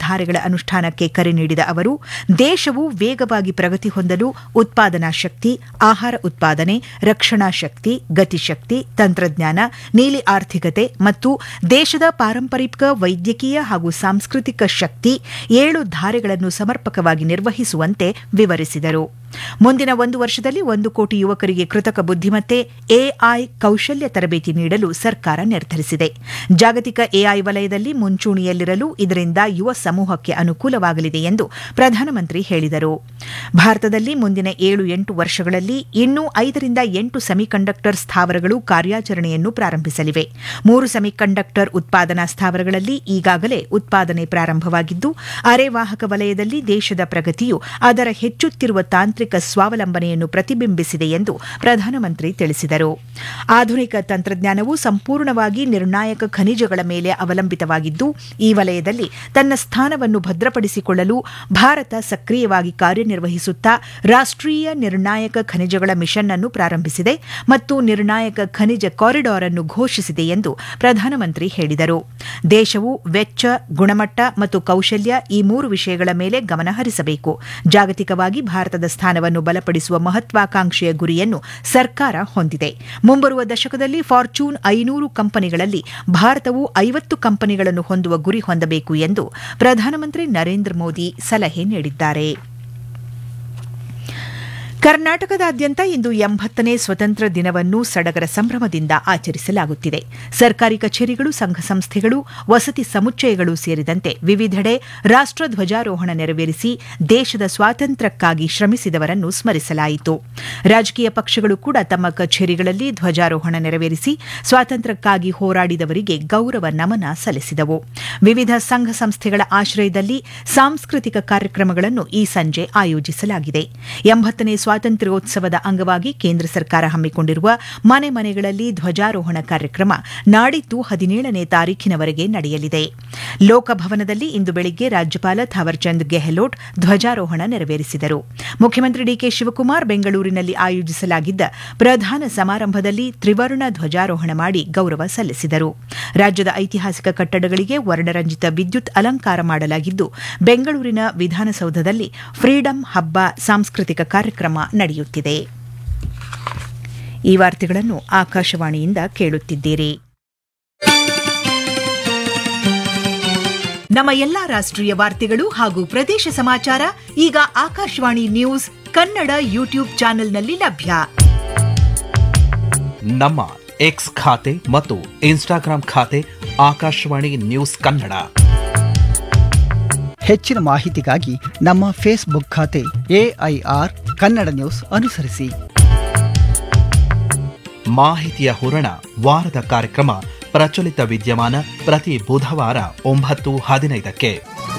ಧಾರೆಗಳ ಅನುಷ್ಠಾನಕ್ಕೆ ಕರೆ ನೀಡಿದ ಅವರು ದೇಶವು ವೇಗವಾಗಿ ಪ್ರಗತಿ ಹೊಂದಲು ಉತ್ಪಾದನಾ ಶಕ್ತಿ ಆಹಾರ ಉತ್ಪಾದನೆ ರಕ್ಷಣಾ ಶಕ್ತಿ ಗತಿಶಕ್ತಿ ತಂತ್ರಜ್ಞಾನ ನೀಲಿ ಆರ್ಥಿಕತೆ ಮತ್ತು ದೇಶದ ಪಾರಂಪರಿಕ ವೈದ್ಯಕೀಯ ಹಾಗೂ ಸಾಂಸ್ಕೃತಿಕ ಶಕ್ತಿ ಏಳು ಧಾರೆಗಳನ್ನು ಸಮರ್ಪಕವಾಗಿ ನಿರ್ವಹಿಸುವಂತೆ ವಿವರಿಸಿದರು ಮುಂದಿನ ಒಂದು ವರ್ಷದಲ್ಲಿ ಒಂದು ಕೋಟಿ ಯುವಕರಿಗೆ ಕೃತಕ ಬುದ್ದಿಮತ್ತೆ ಎಐ ಕೌಶಲ್ಯ ತರಬೇತಿ ನೀಡಲು ಸರ್ಕಾರ ನಿರ್ಧರಿಸಿದೆ ಜಾಗತಿಕ ಎಐ ವಲಯದಲ್ಲಿ ಮುಂಚೂಣಿಯಲ್ಲಿರಲು ಇದರಿಂದ ಯುವ ಸಮೂಹಕ್ಕೆ ಅನುಕೂಲವಾಗಲಿದೆ ಎಂದು ಪ್ರಧಾನಮಂತ್ರಿ ಹೇಳಿದರು ಭಾರತದಲ್ಲಿ ಮುಂದಿನ ಏಳು ಎಂಟು ವರ್ಷಗಳಲ್ಲಿ ಇನ್ನೂ ಐದರಿಂದ ಎಂಟು ಸೆಮಿಕಂಡಕ್ಟರ್ ಸ್ಥಾವರಗಳು ಕಾರ್ಯಾಚರಣೆಯನ್ನು ಪ್ರಾರಂಭಿಸಲಿವೆ ಮೂರು ಸೆಮಿಕಂಡಕ್ಟರ್ ಉತ್ಪಾದನಾ ಸ್ಥಾವರಗಳಲ್ಲಿ ಈಗಾಗಲೇ ಉತ್ಪಾದನೆ ಪ್ರಾರಂಭವಾಗಿದ್ದು ಅರೆವಾಹಕ ವಲಯದಲ್ಲಿ ದೇಶದ ಪ್ರಗತಿಯು ಅದರ ಹೆಚ್ಚುತ್ತಿರುವ ತಾಂತ್ರಿಕ ಸ್ವಾವಲಂಬನೆಯನ್ನು ಪ್ರತಿಬಿಂಬಿಸಿದೆ ಎಂದು ಪ್ರಧಾನಮಂತ್ರಿ ತಿಳಿಸಿದರು ಆಧುನಿಕ ತಂತ್ರಜ್ಞಾನವು ಸಂಪೂರ್ಣವಾಗಿ ನಿರ್ಣಾಯಕ ಖನಿಜಗಳ ಮೇಲೆ ಅವಲಂಬಿತವಾಗಿದ್ದು ಈ ವಲಯದಲ್ಲಿ ತನ್ನ ಸ್ಥಾನವನ್ನು ಭದ್ರಪಡಿಸಿಕೊಳ್ಳಲು ಭಾರತ ಸಕ್ರಿಯವಾಗಿ ಕಾರ್ಯನಿರ್ವಹಿಸುತ್ತಾ ರಾಷ್ಟೀಯ ನಿರ್ಣಾಯಕ ಖನಿಜಗಳ ಮಿಷನ್ ಅನ್ನು ಪ್ರಾರಂಭಿಸಿದೆ ಮತ್ತು ನಿರ್ಣಾಯಕ ಖನಿಜ ಕಾರಿಡಾರ್ ಅನ್ನು ಘೋಷಿಸಿದೆ ಎಂದು ಪ್ರಧಾನಮಂತ್ರಿ ಹೇಳಿದರು ದೇಶವು ವೆಚ್ಚ ಗುಣಮಟ್ಟ ಮತ್ತು ಕೌಶಲ್ಯ ಈ ಮೂರು ವಿಷಯಗಳ ಮೇಲೆ ಗಮನ ಹರಿಸಬೇಕು ಜಾಗತಿಕವಾಗಿ ಭಾರತದ ಸ್ಥಾನವನ್ನು ಬಲಪಡಿಸುವ ಮಹತ್ವಾಕಾಂಕ್ಷೆಯ ಗುರಿಯನ್ನು ಸರ್ಕಾರ ಹೊಂದಿದೆ ಮುಂಬರುವ ದಶಕದಲ್ಲಿ ಫಾರ್ಚೂನ್ ಐನೂರು ಕಂಪನಿಗಳಲ್ಲಿ ಭಾರತವು ಐವತ್ತು ಕಂಪನಿಗಳನ್ನು ಹೊಂದುವ ಗುರಿ ಹೊಂದಬೇಕು ಎಂದು ಪ್ರಧಾನಮಂತ್ರಿ ನರೇಂದ್ರ ಮೋದಿ ಸಲಹೆ ನೀಡಿದ್ದಾರೆ ಕರ್ನಾಟಕದಾದ್ಯಂತ ಇಂದು ಎಂಬತ್ತನೇ ಸ್ವತಂತ್ರ ದಿನವನ್ನು ಸಡಗರ ಸಂಭ್ರಮದಿಂದ ಆಚರಿಸಲಾಗುತ್ತಿದೆ ಸರ್ಕಾರಿ ಕಚೇರಿಗಳು ಸಂಘ ಸಂಸ್ಥೆಗಳು ವಸತಿ ಸಮುಚ್ಚಯಗಳು ಸೇರಿದಂತೆ ವಿವಿಧೆಡೆ ರಾಷ್ಟ ಧ್ವಜಾರೋಹಣ ನೆರವೇರಿಸಿ ದೇಶದ ಸ್ವಾತಂತ್ರ್ಯಕ್ಕಾಗಿ ಶ್ರಮಿಸಿದವರನ್ನು ಸ್ಮರಿಸಲಾಯಿತು ರಾಜಕೀಯ ಪಕ್ಷಗಳು ಕೂಡ ತಮ್ಮ ಕಚೇರಿಗಳಲ್ಲಿ ಧ್ವಜಾರೋಹಣ ನೆರವೇರಿಸಿ ಸ್ವಾತಂತ್ರ್ಯಕ್ಕಾಗಿ ಹೋರಾಡಿದವರಿಗೆ ಗೌರವ ನಮನ ಸಲ್ಲಿಸಿದವು ವಿವಿಧ ಸಂಘ ಸಂಸ್ಥೆಗಳ ಆಶ್ರಯದಲ್ಲಿ ಸಾಂಸ್ಕೃತಿಕ ಕಾರ್ಯಕ್ರಮಗಳನ್ನು ಈ ಸಂಜೆ ಆಯೋಜಿಸಲಾಗಿದೆ ಎಂಬತ್ತನೇ ಸ್ವಾತಂತ್ರ್ಯೋತ್ಸವದ ಅಂಗವಾಗಿ ಕೇಂದ್ರ ಸರ್ಕಾರ ಹಮ್ಮಿಕೊಂಡಿರುವ ಮನೆ ಮನೆಗಳಲ್ಲಿ ಧ್ವಜಾರೋಹಣ ಕಾರ್ಯಕ್ರಮ ನಾಡಿದ್ದು ಹದಿನೇಳನೇ ತಾರೀಖಿನವರೆಗೆ ನಡೆಯಲಿದೆ ಲೋಕಭವನದಲ್ಲಿ ಇಂದು ಬೆಳಿಗ್ಗೆ ರಾಜ್ಯಪಾಲ ಥಾವರ್ಚಂದ್ ಗೆಹ್ಲೋಟ್ ಧ್ವಜಾರೋಹಣ ನೆರವೇರಿಸಿದರು ಮುಖ್ಯಮಂತ್ರಿ ಡಿಕೆ ಶಿವಕುಮಾರ್ ಬೆಂಗಳೂರಿನಲ್ಲಿ ಆಯೋಜಿಸಲಾಗಿದ್ದ ಪ್ರಧಾನ ಸಮಾರಂಭದಲ್ಲಿ ತ್ರಿವರ್ಣ ಧ್ವಜಾರೋಹಣ ಮಾಡಿ ಗೌರವ ಸಲ್ಲಿಸಿದರು ರಾಜ್ಯದ ಐತಿಹಾಸಿಕ ಕಟ್ಟಡಗಳಿಗೆ ವರ್ಣರಂಜಿತ ವಿದ್ಯುತ್ ಅಲಂಕಾರ ಮಾಡಲಾಗಿದ್ದು ಬೆಂಗಳೂರಿನ ವಿಧಾನಸೌಧದಲ್ಲಿ ಫ್ರೀಡಂ ಹಬ್ಬ ಸಾಂಸ್ಕೃತಿಕ ಕಾರ್ಯಕ್ರಮ ನಡೆಯುತ್ತಿದೆ ಈ ವಾರ್ತೆಗಳನ್ನು ಆಕಾಶವಾಣಿಯಿಂದ ಕೇಳುತ್ತಿದ್ದೀರಿ ನಮ್ಮ ಎಲ್ಲಾ ರಾಷ್ಟ್ರೀಯ ವಾರ್ತೆಗಳು ಹಾಗೂ ಪ್ರದೇಶ ಸಮಾಚಾರ ಈಗ ಆಕಾಶವಾಣಿ ನ್ಯೂಸ್ ಕನ್ನಡ ಯೂಟ್ಯೂಬ್ ಚಾನೆಲ್ನಲ್ಲಿ ಲಭ್ಯ ನಮ್ಮ ಎಕ್ಸ್ ಖಾತೆ ಮತ್ತು ಇನ್ಸ್ಟಾಗ್ರಾಂ ಖಾತೆ ಆಕಾಶವಾಣಿ ನ್ಯೂಸ್ ಕನ್ನಡ ಹೆಚ್ಚಿನ ಮಾಹಿತಿಗಾಗಿ ನಮ್ಮ ಫೇಸ್ಬುಕ್ ಖಾತೆ ಎಐಆರ್ ಕನ್ನಡ ನ್ಯೂಸ್ ಅನುಸರಿಸಿ ಮಾಹಿತಿಯ ಹೂರಣ ವಾರದ ಕಾರ್ಯಕ್ರಮ ಪ್ರಚಲಿತ ವಿದ್ಯಮಾನ ಪ್ರತಿ ಬುಧವಾರ ಒಂಬತ್ತು ಹದಿನೈದಕ್ಕೆ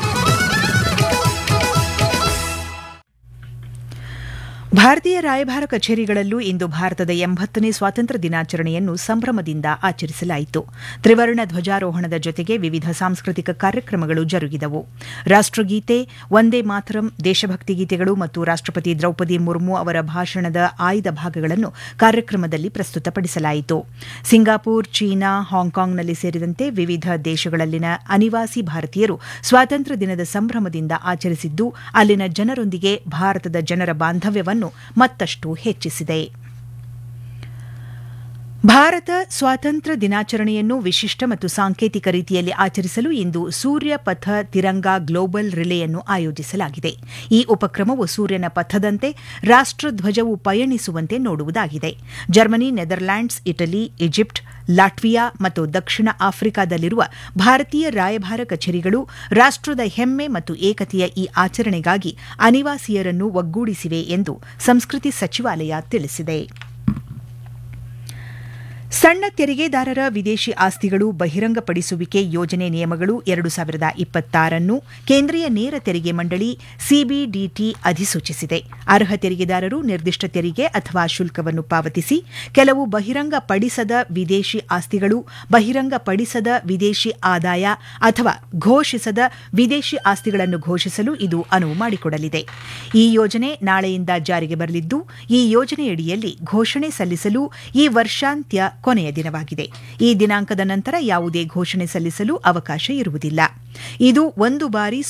ಭಾರತೀಯ ರಾಯಭಾರ ಕಚೇರಿಗಳಲ್ಲೂ ಇಂದು ಭಾರತದ ಎಂಬತ್ತನೇ ಸ್ವಾತಂತ್ರ್ಯ ದಿನಾಚರಣೆಯನ್ನು ಸಂಭ್ರಮದಿಂದ ಆಚರಿಸಲಾಯಿತು ತ್ರಿವರ್ಣ ಧ್ವಜಾರೋಹಣದ ಜೊತೆಗೆ ವಿವಿಧ ಸಾಂಸ್ಕೃತಿಕ ಕಾರ್ಯಕ್ರಮಗಳು ಜರುಗಿದವು ರಾಷ್ಟಗೀತೆ ವಂದೇ ಮಾತರಂ ದೇಶಭಕ್ತಿ ಗೀತೆಗಳು ಮತ್ತು ರಾಷ್ಟಪತಿ ದ್ರೌಪದಿ ಮುರ್ಮು ಅವರ ಭಾಷಣದ ಆಯ್ದ ಭಾಗಗಳನ್ನು ಕಾರ್ಯಕ್ರಮದಲ್ಲಿ ಪ್ರಸ್ತುತಪಡಿಸಲಾಯಿತು ಸಿಂಗಾಪುರ್ ಚೀನಾ ಹಾಂಗ್ಕಾಂಗ್ನಲ್ಲಿ ಸೇರಿದಂತೆ ವಿವಿಧ ದೇಶಗಳಲ್ಲಿನ ಅನಿವಾಸಿ ಭಾರತೀಯರು ಸ್ವಾತಂತ್ರ್ಯ ದಿನದ ಸಂಭ್ರಮದಿಂದ ಆಚರಿಸಿದ್ದು ಅಲ್ಲಿನ ಜನರೊಂದಿಗೆ ಭಾರತದ ಜನರ ಬಾಂಧವ್ಯವನ್ನು ಮತ್ತಷ್ಟು ಹೆಚ್ಚಿಸಿದೆ ಭಾರತ ಸ್ವಾತಂತ್ರ್ಯ ದಿನಾಚರಣೆಯನ್ನು ವಿಶಿಷ್ಟ ಮತ್ತು ಸಾಂಕೇತಿಕ ರೀತಿಯಲ್ಲಿ ಆಚರಿಸಲು ಇಂದು ಸೂರ್ಯ ಪಥ ತಿರಂಗಾ ಗ್ಲೋಬಲ್ ರಿಲೆಯನ್ನು ಆಯೋಜಿಸಲಾಗಿದೆ ಈ ಉಪಕ್ರಮವು ಸೂರ್ಯನ ಪಥದಂತೆ ರಾಷ್ಟ್ರಧ್ವಜವು ಪಯಣಿಸುವಂತೆ ನೋಡುವುದಾಗಿದೆ Germany Netherlands Italy Egypt Latvia ಮತ್ತು ದಕ್ಷಿಣ ಆಫ್ರಿಕಾದಲ್ಲಿರುವ ಭಾರತೀಯ ರಾಯಭಾರ ಕಚೇರಿಗಳು ರಾಷ್ಟ್ರದ ಹೆಮ್ಮೆ ಮತ್ತು ಏಕತೆಯ ಈ ಆಚರಣೆಗಾಗಿ ಅನಿವಾಸಿಯರನ್ನು ಒಗ್ಗೂಡಿಸಿವೆ ಎಂದು ಸಂಸ್ಕೃತಿ ಸಚಿವಾಲಯ ತಿಳಿಸಿದೆ ಸಣ್ಣ ತೆರಿಗೆದಾರರ ವಿದೇಶಿ ಆಸ್ತಿಗಳು ಬಹಿರಂಗಪಡಿಸುವಿಕೆ ಯೋಜನೆ ನಿಯಮಗಳು ಎರಡು ಸಾವಿರದ ಇಪ್ಪತ್ತಾರನ್ನು ಕೇಂದ್ರೀಯ ನೇರ ತೆರಿಗೆ ಮಂಡಳಿ ಸಿಬಿಡಿಟಿ ಅಧಿಸೂಚಿಸಿದೆ ಅರ್ಹ ತೆರಿಗೆದಾರರು ನಿರ್ದಿಷ್ಟ ತೆರಿಗೆ ಅಥವಾ ಶುಲ್ಕವನ್ನು ಪಾವತಿಸಿ ಕೆಲವು ಬಹಿರಂಗಪಡಿಸದ ವಿದೇಶಿ ಆಸ್ತಿಗಳು ಬಹಿರಂಗಪಡಿಸದ ವಿದೇಶಿ ಆದಾಯ ಅಥವಾ ಘೋಷಿಸದ ವಿದೇಶಿ ಆಸ್ತಿಗಳನ್ನು ಘೋಷಿಸಲು ಇದು ಅನುವು ಮಾಡಿಕೊಡಲಿದೆ ಈ ಯೋಜನೆ ನಾಳೆಯಿಂದ ಜಾರಿಗೆ ಬರಲಿದ್ದು ಈ ಯೋಜನೆಯಡಿಯಲ್ಲಿ ಘೋಷಣೆ ಸಲ್ಲಿಸಲು ಈ ವರ್ಷಾಂತ್ಯ ಕೊನೆಯ ದಿನವಾಗಿದೆ ಈ ದಿನಾಂಕದ ನಂತರ ಯಾವುದೇ ಘೋಷಣೆ ಸಲ್ಲಿಸಲು ಅವಕಾಶ ಇರುವುದಿಲ್ಲ ಇದು ಒಂದು ಬಾರಿ